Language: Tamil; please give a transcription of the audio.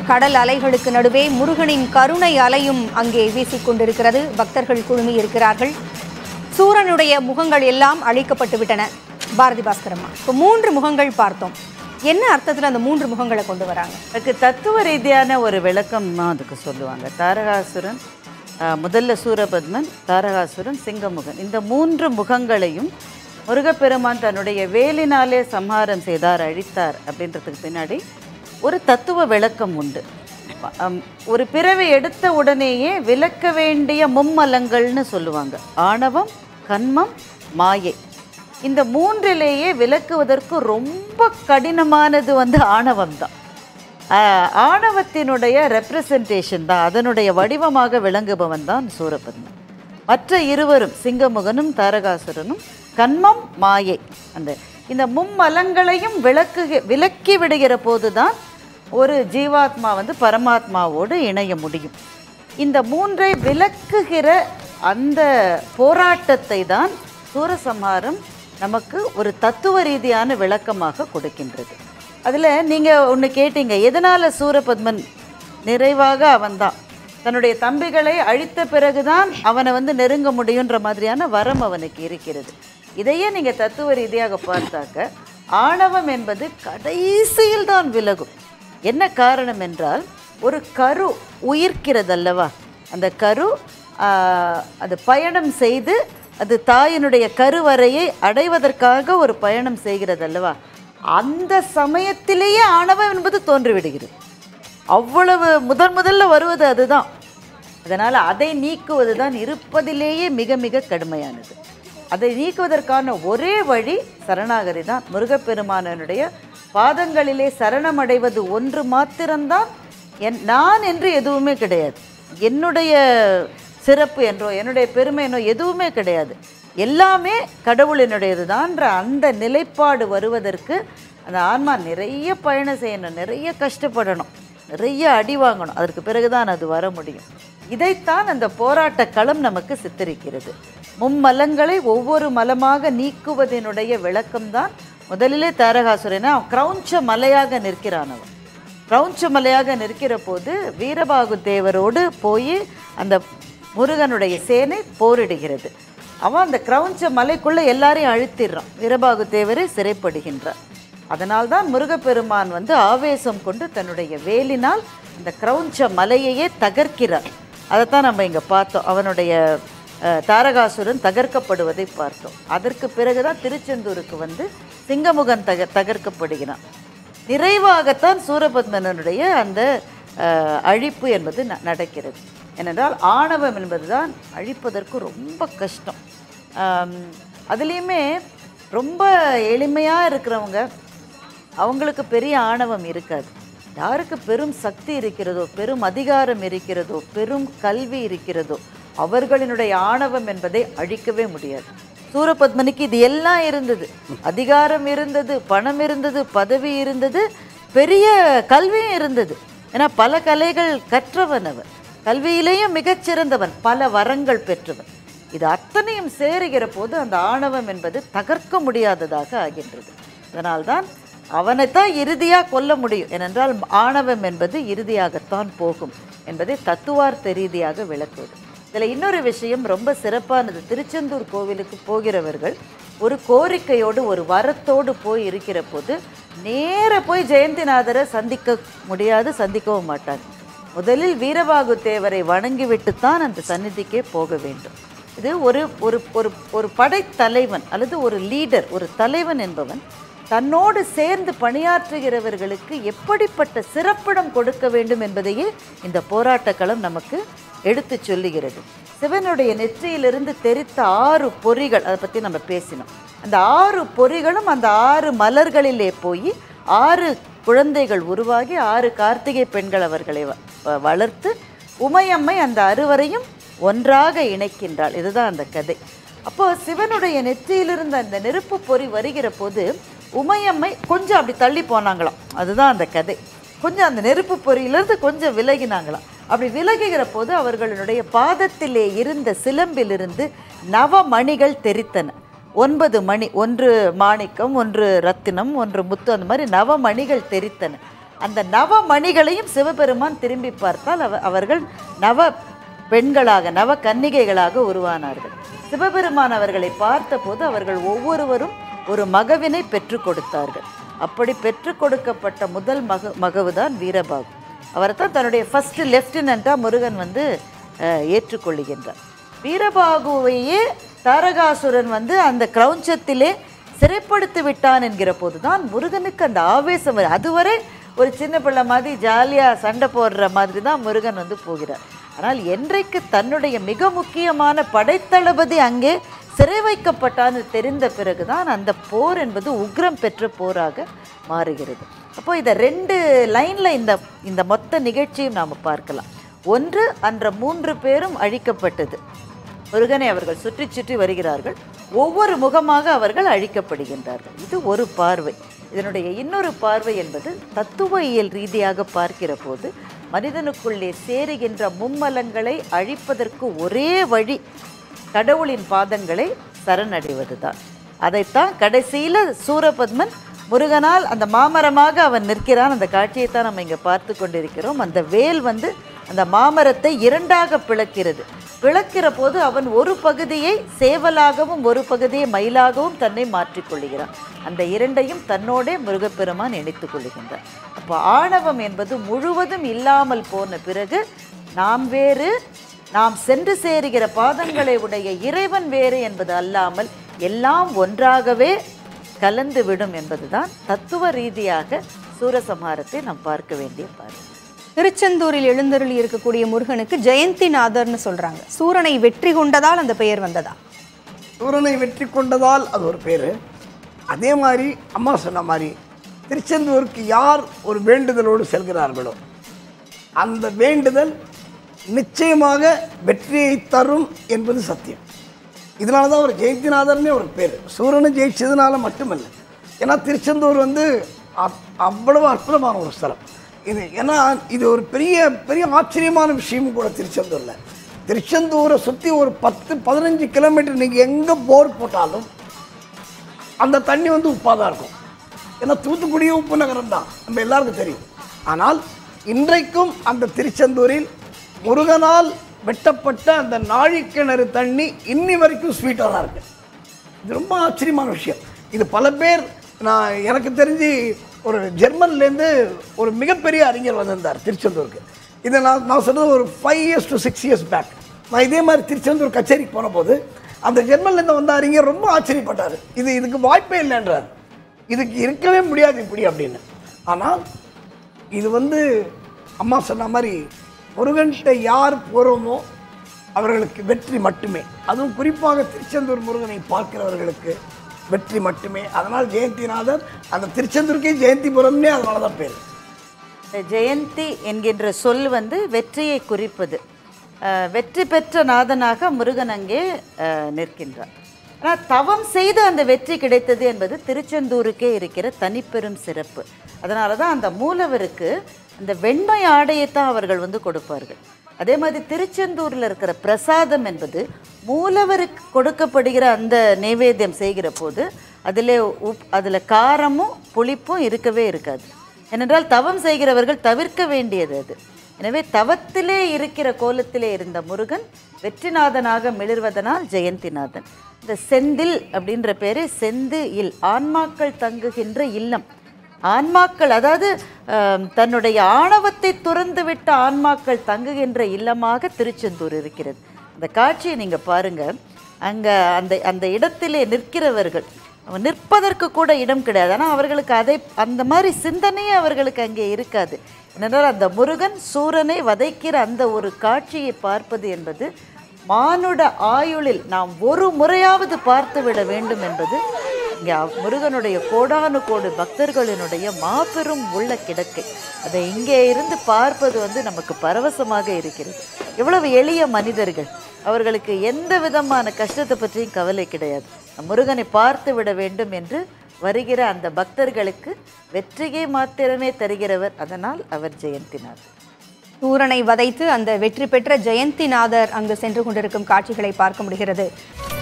கடல் அலைகளுக்கு நடுவே முருகனின் கருணை அலையும் அங்கே வீசிக் கொண்டிருக்கிறது பக்தர்கள் குழுமி இருக்கிறார்கள் சூரனுடைய முகங்கள் எல்லாம் அழிக்கப்பட்டு விட்டன பாரதி பாஸ்கரம்மா இப்போ மூன்று முகங்கள் பார்த்தோம் என்ன அர்த்தத்தில் அந்த மூன்று முகங்களை கொண்டு வராங்க அதுக்கு தத்துவ ரீதியான ஒரு விளக்கம் தான் அதுக்கு சொல்லுவாங்க தாரகாசுரன் ஆஹ், முதல்ல சூரபத்மன் தாரகாசுரன் சிங்கமுகன் இந்த மூன்று முகங்களையும் முருகப்பெருமான் தன்னுடைய வேலினாலே சம்ஹாரம் செய்தார் அழித்தார் அப்படின்றதுக்கு பின்னாடி ஒரு தத்துவ விளக்கம் உண்டு அம், ஒரு பிறவை எடுத்த உடனேயே விளக்க வேண்டிய மும்மலங்கள்னு சொல்லுவாங்க ஆணவம் கன்மம் மாயை இந்த மூன்றிலேயே விளக்குவதற்கு ரொம்ப கடினமானது வந்து ஆணவம் தான் ஆணவத்தினுடைய ரெப்ரசன்டேஷன் தான் அதனுடைய வடிவமாக விளங்குபவன் தான் சூரபத்மன் மற்ற இருவரும் சிங்கமுகனும் தாரகாசுரனும் கன்மம் மாயை அந்த இந்த மும்மலங்களையும் விளக்கு விலக்கி விடுகிற போதுதான் ஒரு ஜீவாத்மா வந்து பரமாத்மாவோடு இணைய முடியும் இந்த மூன்றை விளக்குகிற அந்த போராட்டத்தை தான் சூரசம்ஹாரம் நமக்கு ஒரு தத்துவ ரீதியான விளக்கமாக கொடுக்கின்றது அதில் நீங்கள் ஒன்று கேட்டீங்க எதனால் சூரபத்மன் நிறைவாக அவன்தான் தன்னுடைய தம்பிகளை அழித்த பிறகுதான் அவனை வந்து நெருங்க முடியுன்ற மாதிரியான வரம் அவனுக்கு இருக்கிறது இதையே நீங்கள் தத்துவ ரீதியாக பார்த்தாக்க ஆணவம் என்பது கடைசியில் தான் விலகும் என்ன காரணம் என்றால் ஒரு கரு உயிர்க்கிறதல்லவா அந்த கரு ஆஹ், அது பயணம் செய்து அது தாயினுடைய கருவறையை அடைவதற்காக ஒரு பயணம் செய்கிறதல்லவா அந்த சமயத்திலேயே ஆணவம் என்பது தோன்றிவிடுகிறது அவ்வளவு முதன் முதல்ல வருவது அதுதான் அதனால் அதை நீக்குவது தான் இருப்பதிலேயே மிக மிக கடுமையானது அதை நீக்குவதற்கான ஒரே வழி சரணாகதி தான் முருகப்பெருமானனுடைய பாதங்களிலே சரணமடைவது ஒன்று மாத்திரம்தான் என் நான் என்று எதுவுமே கிடையாது என்னுடைய சிறப்பு என்றோ என்னுடைய பெருமை என்னோ எதுவுமே கிடையாது எல்லாமே கடவுளினுடையது தான்ற அந்த நிலைப்பாடு வருவதற்கு அந்த ஆன்மா நிறைய பயணம் செய்யணும் நிறைய கஷ்டப்படணும் நிறைய அடி வாங்கணும் அதற்கு பிறகுதான் அது வர முடியும் இதைத்தான் அந்த போராட்ட களம் நமக்கு சித்தரிக்கிறது மும்மலங்களை ஒவ்வொரு மலமாக நீக்குவதனுடைய விளக்கம்தான் முதலிலே தாரகாசுரனா கிரௌஞ்ச மலையாக நிற்கிறான் அவன் கிரௌஞ்ச மலையாக நிற்கிற போது வீரபாகு தேவரோடு போய் அந்த முருகனுடைய சேனை போரிடுகிறது அவன் அந்த கிரௌஞ்ச மலைக்குள்ள எல்லாரையும் அழுத்திடுறான் வீரபாகு தேவரை சிறைப்படுகின்றான் அதனால்தான் முருகப்பெருமான் வந்து ஆவேசம் கொண்டு தன்னுடைய வேலினால் அந்த கிரௌஞ்ச மலையையே தகர்க்கிறார் அதைத்தான் நம்ம இங்கே பார்த்தோம் அவனுடைய அஹ், தாரகாசுரன் தகர்க்கப்படுவதை பார்த்தோம் அதற்கு பிறகுதான் திருச்செந்தூருக்கு வந்து சிங்கமுகன் தக தகர்க்கப்படுகிறான் நிறைவாகத்தான் சூரபத்மனனுடைய அந்த அஹ், அழிப்பு என்பது ந- நடக்கிறது ஏனென்றால் ஆணவம் என்பதுதான் அழிப்பதற்கு ரொம்ப கஷ்டம் ஆம், அதுலேயுமே ரொம்ப எளிமையாக இருக்கிறவங்க அவங்களுக்கு பெரிய ஆணவம் இருக்காது யாருக்கு பெரும் சக்தி இருக்கிறதோ பெரும் அதிகாரம் இருக்கிறதோ பெரும் கல்வி இருக்கிறதோ அவர்களினுடைய ஆணவம் என்பதை அழிக்கவே முடியாது சூரபத்மனுக்கு இது எல்லாம் இருந்தது அதிகாரம் இருந்தது பணம் இருந்தது பதவி இருந்தது பெரிய கல்வியும் இருந்தது ஏன்னா பல கலைகள் கற்றவன் அவன் கல்வியிலேயும் மிகச்சிறந்தவன் பல வரங்கள் பெற்றவன் இது அத்தனையும் சேருகிற போது அந்த ஆணவம் என்பது தகர்க்க முடியாததாக ஆகின்றது அதனால்தான் அவனைத்தான் இறுதியாக கொல்ல முடியும் ஏனென்றால் ஆணவம் என்பது இறுதியாகத்தான் போகும் என்பதை தத்துவார்த்த ரீதியாக விளக்குவது இதில் இன்னொரு விஷயம் ரொம்ப சிறப்பானது திருச்செந்தூர் கோவிலுக்கு போகிறவர்கள் ஒரு கோரிக்கையோடு ஒரு வரத்தோடு போய் இருக்கிற போது நேர போய் ஜெயந்திநாதரை சந்திக்க முடியாது சந்திக்கவும் மாட்டாங்க முதலில் வீரபாகு தேவரை வணங்கிவிட்டுத்தான் அந்த சந்நிதிக்கே போக வேண்டும் இது ஒரு ஒரு ஒரு ஒரு படைத்தலைவன் அல்லது ஒரு லீடர் ஒரு தலைவன் என்பவன் தன்னோடு சேர்ந்து பணியாற்றுகிறவர்களுக்கு எப்படிப்பட்ட சிறப்பிடம் கொடுக்க வேண்டும் என்பதையே இந்த போராட்டக் களம் நமக்கு எடுத்து சொல்லுகிறது சிவனுடைய நெற்றியிலிருந்து தெரித்த ஆறு பொறிகள் அதை பற்றி நம்ம பேசினோம் அந்த ஆறு பொறிகளும் அந்த ஆறு மலர்களிலே போய் ஆறு குழந்தைகள் உருவாகி ஆறு கார்த்திகை பெண்கள் அவர்களை வ- வ- வளர்த்து உமையம்மை அந்த அறுவரையும் ஒன்றாக இணைக்கின்றாள் இதுதான் அந்த கதை அப்போ சிவனுடைய நெற்றியிலிருந்து அந்த நெருப்பு பொறி வருகிற போது உமையம்மை கொஞ்சம் அப்படி தள்ளி போனாங்களாம் அதுதான் அந்த கதை கொஞ்சம் அந்த நெருப்பு பொறியிலிருந்து கொஞ்சம் விலகினாங்களாம் அப்படி விலகுகிற போது அவர்களுடைய பாதத்திலே இருந்த சிலம்பிலிருந்து நவமணிகள் தெரித்தன ஒன்பது மணி ஒன்று மாணிக்கம் ஒன்று ரத்தினம் ஒன்று முத்து அந்த மாதிரி நவமணிகள் தெரித்தன அந்த நவமணிகளையும் சிவபெருமான் திரும்பி பார்த்தால் அவ அவர்கள் நவ பெண்களாக நவ கன்னிகைகளாக உருவானார்கள் சிவபெருமான் அவர்களை பார்த்தபோது அவர்கள் ஒவ்வொருவரும் ஒரு மகவினை பெற்றுக் கொடுத்தார்கள் அப்படி பெற்றுக் கொடுக்கப்பட்ட முதல் மக மகவுதான் வீரபாகு அவரை தான் தன்னுடைய ஃபர்ஸ்ட் லெஃப்டினண்ட்டாக முருகன் வந்து அஹ், ஏற்றுக்கொள்ளுகின்றார் வீரபாகுவையே தாரகாசுரன் வந்து அந்த கிரௌஞ்சத்திலே சிறைப்படுத்தி விட்டான் என்கிற போதுதான் முருகனுக்கு அந்த ஆவேசம் வரு- அதுவரை ஒரு சின்ன பிள்ளை மாதிரி ஜாலியாக சண்டை போடுற மாதிரி தான் முருகன் வந்து போகிறார் ஆனால் என்றைக்கு தன்னுடைய மிக முக்கியமான படைத்தளபதி அங்கே சிறை வைக்கப்பட்டான்னு தெரிந்த பிறகுதான் அந்த போர் என்பது உக்ரம் பெற்ற போராக மாறுகிறது அப்போ இதை ரெண்டு லைனில் இந்த இந்த மொத்த நிகழ்ச்சியும் நாம் பார்க்கலாம் ஒன்று அன்ற மூன்று பேரும் அழிக்கப்பட்டது முருகனை அவர்கள் சுற்றி சுற்றி வருகிறார்கள் ஒவ்வொரு முகமாக அவர்கள் அழிக்கப்படுகின்றார்கள் இது ஒரு பார்வை இதனுடைய இன்னொரு பார்வை என்பது தத்துவ இயல் ரீதியாக பார்க்கிற போது மனிதனுக்குள்ளே சேருகின்ற மும்மலங்களை அழிப்பதற்கு ஒரே வழி கடவுளின் பாதங்களை சரணடைவதுதான் அதைத்தான் கடைசியில் சூரபத்மன் முருகனால் அந்த மாமரமாக அவன் நிற்கிறான் அந்த காட்சியை தான் நம்ம இங்கே பார்த்து கொண்டிருக்கிறோம் அந்த வேல் வந்து அந்த மாமரத்தை இரண்டாக பிளக்கிறது பிளக்கிற போது அவன் ஒரு பகுதியை சேவலாகவும் ஒரு பகுதியை மயிலாகவும் தன்னை மாற்றிக்கொள்கிறான் அந்த இரண்டையும் தன்னோடே முருகப்பெருமான் இணைத்துக் கொள்கின்றான் அப்போ ஆணவம் என்பது முழுவதும் இல்லாமல் போன பிறகு நாம் வேறு நாம் சென்று சேருகிற பாதங்களை உடைய இறைவன் வேறு என்பது அல்லாமல் எல்லாம் ஒன்றாகவே கலந்து விடும் என்பதுதான் தத்துவ ரீதியாக சூரசம்ஹாரத்தை நாம் பார்க்க வேண்டிய பார்வை திருச்செந்தூரில் எழுந்தருளி இருக்கக்கூடிய முருகனுக்கு ஜெயந்திநாதர்னு சொல்றாங்க சூரனை வெற்றி கொண்டதால் அந்த பெயர் வந்ததா சூரனை வெற்றி கொண்டதால் அது ஒரு பேர் அதே மாதிரி அம்மா சொன்ன மாதிரி திருச்செந்தூருக்கு யார் ஒரு வேண்டுதலோடு செல்கிறார்களோ அந்த வேண்டுதல் நிச்சயமாக வெற்றியை தரும் என்பது சத்தியம் இதனால தான் அவர் ஜெயந்திநாதர்னே ஒரு பேர் சூரனை ஜெயிச்சதுனால மட்டுமல்ல ஏன்னா திருச்செந்தூர் வந்து அப்- அவ்வளவு அற்புதமான ஒரு ஸ்தலம் இது ஏன்னா இது ஒரு பெரிய பெரிய ஆச்சரியமான விஷயமும் கூட திருச்செந்தூரில் திருச்செந்தூரை சுற்றி ஒரு பத்து பதினஞ்சு கிலோமீட்டர் நீங்கள் எங்கே போர் போட்டாலும் அந்த தண்ணி வந்து உப்பாக தான் இருக்கும் ஏன்னா தூத்துக்குடியும் உப்பு நகரம் தான் நம்ம எல்லாருக்கும் தெரியும் ஆனால் இன்றைக்கும் அந்த திருச்செந்தூரில் முருகனால் வெட்டப்பட்ட அந்த நாழிக்கிணறு தண்ணி இன்னி வரைக்கும் ஸ்வீட்டாக தான் இருக்கு இது ரொம்ப ஆச்சரியமான விஷயம் இது பல பேர் நான் எனக்கு தெரிஞ்சு ஒரு ஜெர்மன்லேருந்து ஒரு மிகப்பெரிய அறிஞர் வந்திருந்தார் திருச்செந்தூருக்கு இதை நான் நான் சொன்னது ஒரு five years to six years back நான் இதே மாதிரி திருச்செந்தூர் கச்சேரிக்கு போன போது அந்த ஜெர்மன்லேருந்து வந்த அறிஞர் ரொம்ப ஆச்சரியப்பட்டார் இது இதுக்கு வாய்ப்பே இல்லைன்றார் இதுக்கு இருக்கவே முடியாது இப்படி அப்படின்னு ஆனால் இது வந்து அம்மா சொன்ன மாதிரி முருகன்கிட்ட யார் போகிறோமோ அவர்களுக்கு வெற்றி மட்டுமே அதுவும் குறிப்பாக திருச்செந்தூர் முருகனை பார்க்கிறவர்களுக்கு வெற்றி மட்டுமே அதனால் ஜெயந்திநாதர் அந்த திருச்செந்தூருக்கே ஜெயந்திபுரம்னே அதனால தான் பேர் இந்த ஜெயந்தி என்கின்ற சொல் வந்து வெற்றியை குறிப்பது அஹ், வெற்றி பெற்ற நாதனாக முருகன் அங்கே அஹ், நிற்கின்றார் ஆனால் தவம் செய்து அந்த வெற்றி கிடைத்தது என்பது திருச்செந்தூருக்கே இருக்கிற தனிப்பெரும் சிறப்பு அதனால தான் அந்த மூலவருக்கு அந்த வெண்மை ஆடையைத்தான் அவர்கள் வந்து கொடுப்பார்கள் அதே மாதிரி திருச்செந்தூரில் இருக்கிற பிரசாதம் என்பது மூலவருக்கு கொடுக்கப்படுகிற அந்த நைவேத்தியம் செய்கிற போது அதில் உப் அதில் காரமும் புளிப்பும் இருக்கவே இருக்காது ஏனென்றால் தவம் செய்கிறவர்கள் தவிர்க்க வேண்டியது அது எனவே தவத்திலே இருக்கிற கோலத்திலே இருந்த முருகன் வெற்றிநாதனாக மிளிர்வதனால் ஜெயந்திநாதன் இந்த செந்தில் அப்படின்ற பேரு செந்து இல் ஆன்மாக்கள் தங்குகின்ற இல்லம் ஆன்மாக்கள் அதாவது ஆம், தன்னுடைய ஆணவத்தை துறந்துவிட்ட ஆன்மாக்கள் தங்குகின்ற இல்லமாக திருச்செந்தூர் இருக்கிறது அந்த காட்சியை நீங்கள் பாருங்க அங்கே அந்த அந்த இடத்திலே நிற்கிறவர்கள் அவன் நிற்பதற்கு கூட இடம் கிடையாது ஆனால் அவர்களுக்கு அதை அந்த மாதிரி சிந்தனையே அவர்களுக்கு அங்கே இருக்காது ஏனென்றால் அந்த முருகன் சூரனை வதைக்கிற அந்த ஒரு காட்சியை பார்ப்பது என்பது மானுட ஆயுளில் நாம் ஒரு முறையாவது பார்த்து விட வேண்டும் என்பது இங்கே முருகனுடைய கோடானு கோடு பக்தர்களினுடைய மாபெரும் உள்ள கிடக்கை அதை இங்கே இருந்து பார்ப்பது வந்து நமக்கு பரவசமாக இருக்கிறது எவ்வளவு எளிய மனிதர்கள் அவர்களுக்கு எந்த விதமான கஷ்டத்தை பற்றியும் கவலை கிடையாது முருகனை பார்த்து விட வேண்டும் என்று வருகிற அந்த பக்தர்களுக்கு வெற்றியை மாத்திரமே தருகிறவர் அதனால் அவர் ஜெயந்தினார் சூரனை வதைத்து அந்த வெற்றி பெற்ற ஜெயந்திநாதர் அங்கு சென்று கொண்டிருக்கும் காட்சிகளை பார்க்க முடிகிறது